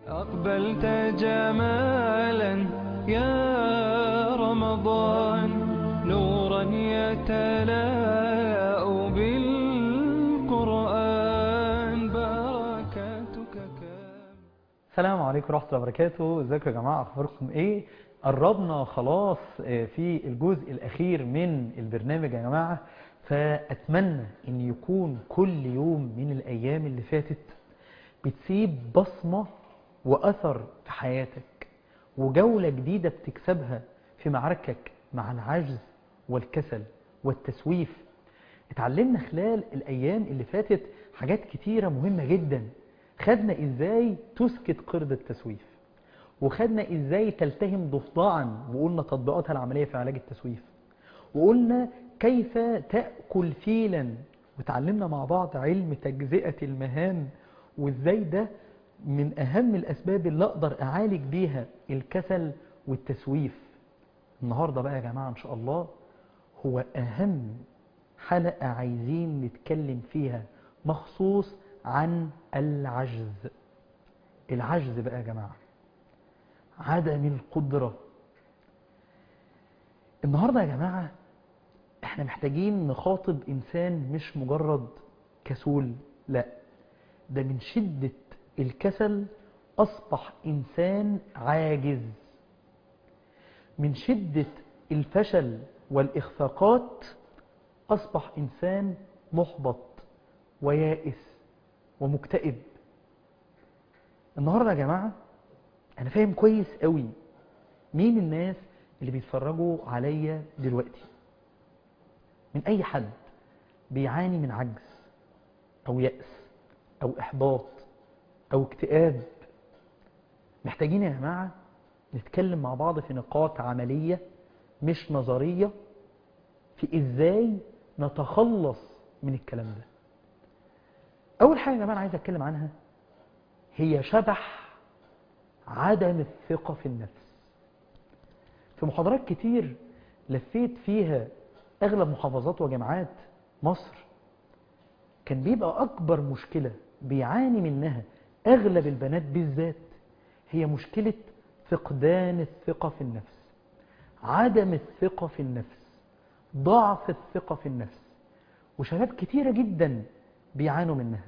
أقبلت جمالا يا رمضان نورا يتلاء بالقرآن بركاتك كام السلام عليكم ورحمة الله وبركاته ازيكم يا جماعة اخباركم ايه قربنا خلاص آه، في الجزء الاخير من البرنامج يا جماعة فاتمنى ان يكون كل يوم من الايام اللي فاتت بتسيب بصمة واثر في حياتك وجولة جديدة بتكسبها في معركك مع العجز والكسل والتسويف اتعلمنا خلال الايام اللي فاتت حاجات كتيرة مهمة جدا خدنا ازاي تسكت قرد التسويف وخدنا ازاي تلتهم ضفدعا وقلنا تطبيقاتها العملية في علاج التسويف وقلنا كيف تأكل فيلا وتعلمنا مع بعض علم تجزئة المهام وازاي ده من اهم الاسباب اللي اقدر اعالج بيها الكسل والتسويف النهاردة بقى يا جماعة ان شاء الله هو اهم حلقة عايزين نتكلم فيها مخصوص عن العجز العجز بقى يا جماعة عدم القدرة النهاردة يا جماعة احنا محتاجين نخاطب انسان مش مجرد كسول لا ده من شدة الكسل اصبح انسان عاجز من شدة الفشل والاخفاقات اصبح انسان محبط ويائس ومكتئب النهاردة يا جماعة أنا فاهم كويس قوي مين الناس اللي بيتفرجوا عليا دلوقتي من أي حد بيعاني من عجز أو يأس أو إحباط أو اكتئاب محتاجين يا جماعة نتكلم مع بعض في نقاط عملية مش نظرية في إزاي نتخلص من الكلام ده أول حاجة يا جماعة أنا عايز أتكلم عنها هي شبح عدم الثقة في النفس في محاضرات كتير لفيت فيها أغلب محافظات وجامعات مصر كان بيبقى أكبر مشكلة بيعاني منها أغلب البنات بالذات هي مشكلة فقدان الثقة في النفس عدم الثقة في النفس ضعف الثقة في النفس وشباب كتيرة جدا بيعانوا منها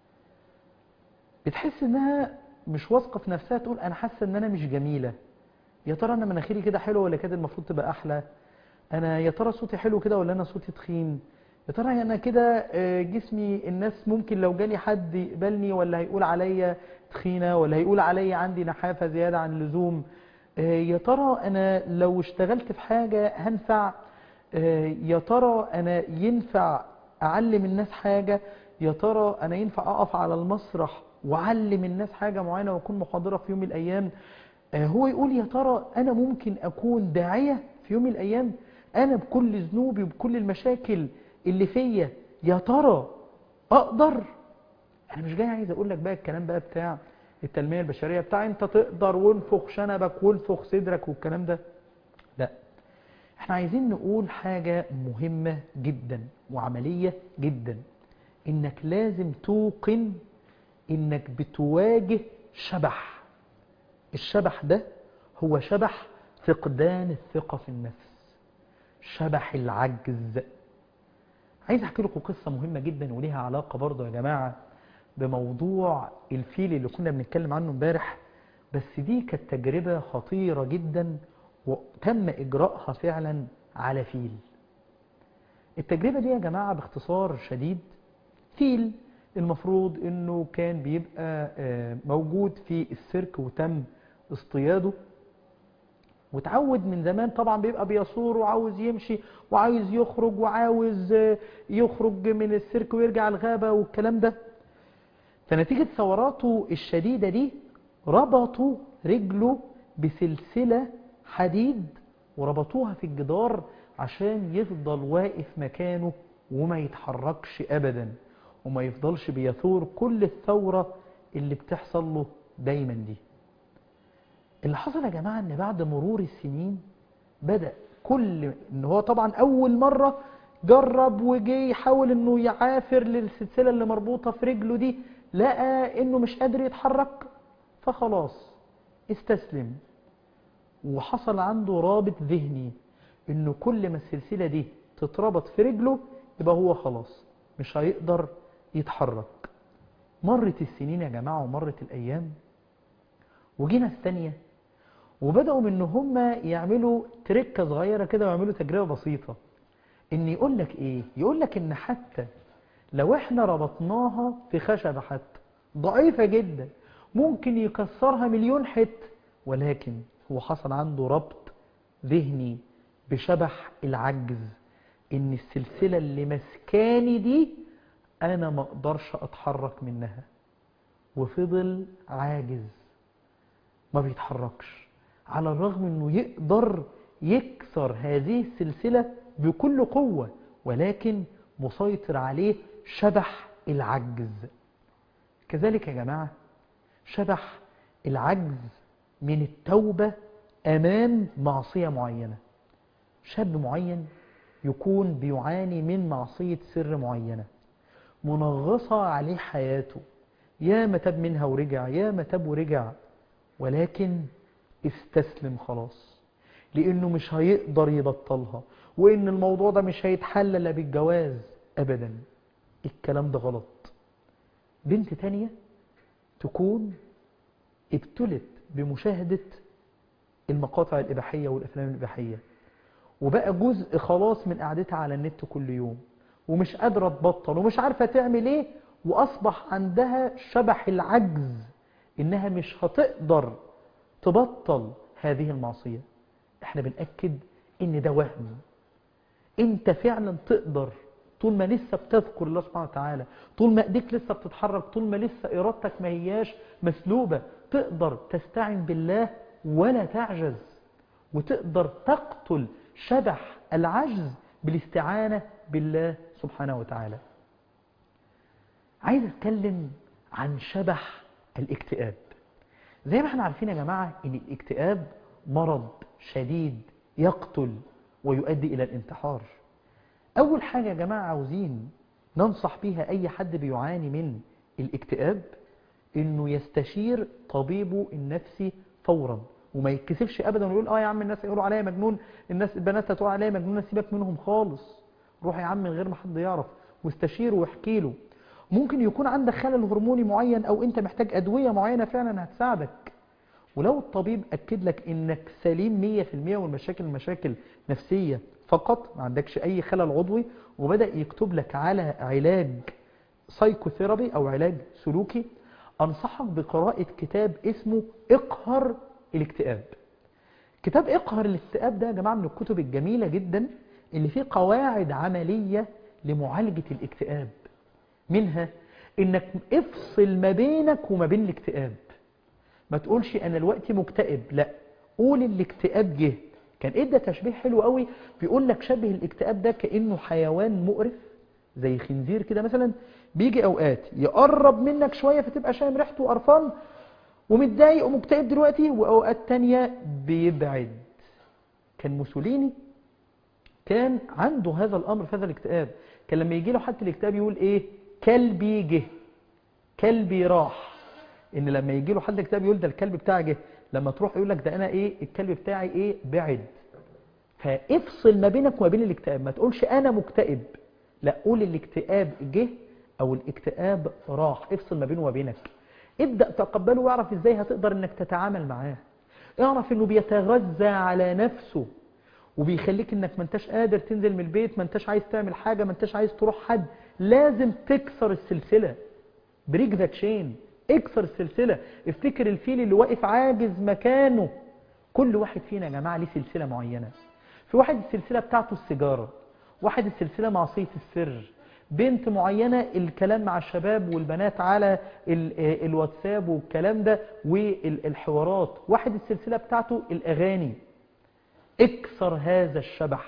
بتحس انها مش واثقه في نفسها تقول انا حاسه ان انا مش جميله يا ترى انا مناخيري كده حلوه ولا كده المفروض تبقى احلى انا يا ترى صوتي حلو كده ولا انا صوتي تخين يا ترى انا كده آه، جسمي الناس ممكن لو جالي حد يقبلني ولا هيقول عليا تخينه ولا هيقول عليا عندي نحافه زياده عن اللزوم آه، يا ترى انا لو اشتغلت في حاجه هنفع آه، يا ترى انا ينفع اعلم الناس حاجه يا ترى انا ينفع اقف على المسرح واعلم الناس حاجه معينه واكون محاضره في يوم من الايام آه، هو يقول يا ترى انا ممكن اكون داعيه في يوم من الايام انا بكل ذنوبي وبكل المشاكل اللي فيا يا ترى اقدر انا مش جاي عايز اقول لك بقى الكلام بقى بتاع التنميه البشريه بتاع انت تقدر وانفخ شنبك وانفخ صدرك والكلام ده لا احنا عايزين نقول حاجه مهمه جدا وعمليه جدا انك لازم توقن انك بتواجه شبح الشبح ده هو شبح فقدان الثقة في النفس شبح العجز عايز احكي لكم قصة مهمة جدا وليها علاقة برضه يا جماعة بموضوع الفيل اللي كنا بنتكلم عنه امبارح بس دي كانت تجربة خطيرة جدا وتم اجراءها فعلا على فيل التجربة دي يا جماعة باختصار شديد فيل المفروض انه كان بيبقى آه، موجود في السيرك وتم اصطياده وتعود من زمان طبعا بيبقى بيصور وعاوز يمشي وعاوز يخرج وعاوز آه، يخرج من السيرك ويرجع الغابة والكلام ده فنتيجة ثوراته الشديدة دي ربطوا رجله بسلسلة حديد وربطوها في الجدار عشان يفضل واقف مكانه وما يتحركش أبدا وما يفضلش بيثور كل الثورة اللي بتحصل له دايما دي اللي حصل يا جماعة ان بعد مرور السنين بدأ كل ان هو طبعا اول مرة جرب وجي يحاول انه يعافر للسلسلة اللي مربوطة في رجله دي لقى انه مش قادر يتحرك فخلاص استسلم وحصل عنده رابط ذهني انه كل ما السلسلة دي تتربط في رجله يبقى هو خلاص مش هيقدر يتحرك مرت السنين يا جماعة ومرت الأيام وجينا الثانية وبدأوا من ان هم يعملوا تركة صغيرة كده ويعملوا تجربة بسيطة ان يقول لك ايه يقول لك ان حتى لو احنا ربطناها في خشبة حتى ضعيفة جدا ممكن يكسرها مليون حتة ولكن هو حصل عنده ربط ذهني بشبح العجز ان السلسلة اللي مسكاني دي انا ما اقدرش اتحرك منها وفضل عاجز ما بيتحركش على الرغم انه يقدر يكسر هذه السلسلة بكل قوة ولكن مسيطر عليه شبح العجز كذلك يا جماعة شبح العجز من التوبة أمام معصية معينة شاب معين يكون بيعاني من معصية سر معينة منغصة عليه حياته يا ما تاب منها ورجع يا ما تاب ورجع ولكن استسلم خلاص لأنه مش هيقدر يبطلها وإن الموضوع ده مش هيتحل الا بالجواز أبدا الكلام ده غلط بنت تانية تكون ابتلت بمشاهدة المقاطع الإباحية والأفلام الإباحية وبقى جزء خلاص من قعدتها على النت كل يوم ومش قادرة تبطل ومش عارفة تعمل ايه وأصبح عندها شبح العجز إنها مش هتقدر تبطل هذه المعصية احنا بنأكد إن ده وهم انت فعلا تقدر طول ما لسه بتذكر الله سبحانه وتعالى طول ما ايديك لسه بتتحرك طول ما لسه ارادتك ما هياش مسلوبة تقدر تستعن بالله ولا تعجز وتقدر تقتل شبح العجز بالاستعانة بالله سبحانه وتعالى عايز اتكلم عن شبح الاكتئاب زي ما احنا عارفين يا جماعة ان الاكتئاب مرض شديد يقتل ويؤدي الى الانتحار اول حاجة يا جماعة عاوزين ننصح بيها اي حد بيعاني من الاكتئاب انه يستشير طبيبه النفسي فورا وما يتكسفش ابدا ويقول اه يا عم الناس يقولوا عليا مجنون الناس البنات هتقول عليا مجنون سيبك منهم خالص روح يا عم من غير ما حد يعرف واستشيره واحكي له ممكن يكون عندك خلل هرموني معين او انت محتاج ادوية معينة فعلا هتساعدك ولو الطبيب اكد لك انك سليم 100% والمشاكل مشاكل نفسية فقط ما عندكش اي خلل عضوي وبدأ يكتب لك على علاج سايكوثيرابي او علاج سلوكي انصحك بقراءة كتاب اسمه اقهر الاكتئاب كتاب اقهر الاكتئاب ده يا جماعة من الكتب الجميلة جدا اللي فيه قواعد عملية لمعالجة الاكتئاب منها انك افصل ما بينك وما بين الاكتئاب ما تقولش انا الوقت مكتئب لا قول الاكتئاب جه كان ادى تشبيه حلو قوي بيقول لك شبه الاكتئاب ده كانه حيوان مقرف زي خنزير كده مثلا بيجي اوقات يقرب منك شويه فتبقى شايم ريحته وقرفان ومتضايق ومكتئب دلوقتي واوقات تانية بيبعد كان موسوليني كان عنده هذا الامر في هذا الاكتئاب كان لما يجي له حتى الاكتئاب يقول ايه كلبي جه كلبي راح ان لما يجي له حد اكتئاب يقول ده الكلب بتاعي جه لما تروح يقول لك ده انا ايه الكلب بتاعي ايه بعد فافصل ما بينك وما بين الاكتئاب ما تقولش انا مكتئب لا قول الاكتئاب جه او الاكتئاب راح افصل ما بينه وما بينك ابدأ تقبله واعرف ازاي هتقدر انك تتعامل معاه اعرف انه بيتغذى على نفسه وبيخليك انك ما انتش قادر تنزل من البيت ما انتش عايز تعمل حاجة ما انتش عايز تروح حد لازم تكسر السلسلة بريك ذا تشين اكسر السلسلة افتكر الفيل اللي واقف عاجز مكانه كل واحد فينا يا جماعة ليه سلسلة معينة في واحد السلسلة بتاعته السيجارة واحد السلسلة معصية السر بنت معينة الكلام مع الشباب والبنات على ال- الواتساب والكلام ده والحوارات واحد السلسلة بتاعته الأغاني اكسر هذا الشبح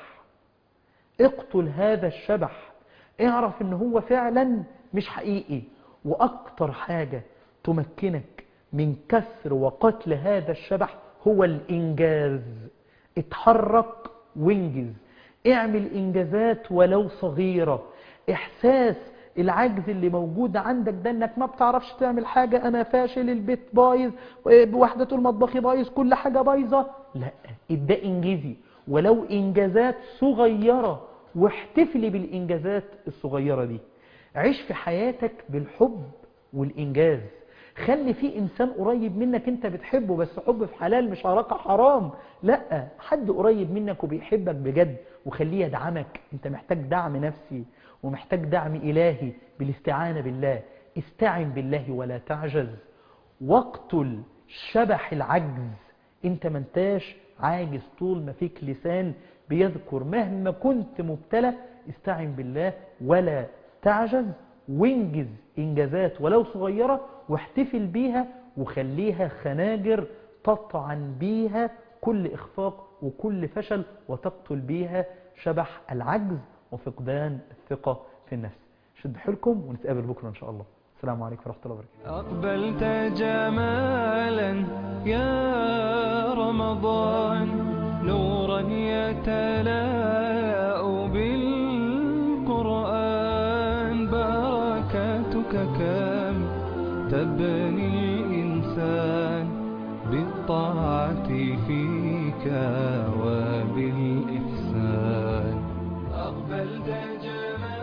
اقتل هذا الشبح اعرف ان هو فعلا مش حقيقي واكتر حاجة تمكنك من كسر وقتل هذا الشبح هو الانجاز اتحرك وانجز اعمل انجازات ولو صغيرة احساس العجز اللي موجود عندك ده انك ما بتعرفش تعمل حاجة انا فاشل البيت بايظ بوحدة المطبخ بايظ كل حاجة بايظة لا ده انجزي ولو انجازات صغيرة واحتفلي بالانجازات الصغيرة دي عيش في حياتك بالحب والانجاز خلي في انسان قريب منك انت بتحبه بس حب في حلال مش علاقة حرام لا حد قريب منك وبيحبك بجد وخليه يدعمك انت محتاج دعم نفسي ومحتاج دعم الهي بالاستعانة بالله استعن بالله ولا تعجز واقتل شبح العجز انت ما انتاش عاجز طول ما فيك لسان بيذكر مهما كنت مبتلى استعن بالله ولا تعجز وانجز انجازات ولو صغيرة واحتفل بيها وخليها خناجر تطعن بيها كل اخفاق وكل فشل وتقتل بيها شبح العجز وفقدان الثقة في النفس شد حيلكم ونتقابل بكرة ان شاء الله السلام عليكم ورحمة الله وبركاته أقبلت جمالا يا رمضان نورا يتلاء بالقرآن بركاتك كم تبني الإنسان بالطاعة فيك وبالإحسان أقبلت جمالا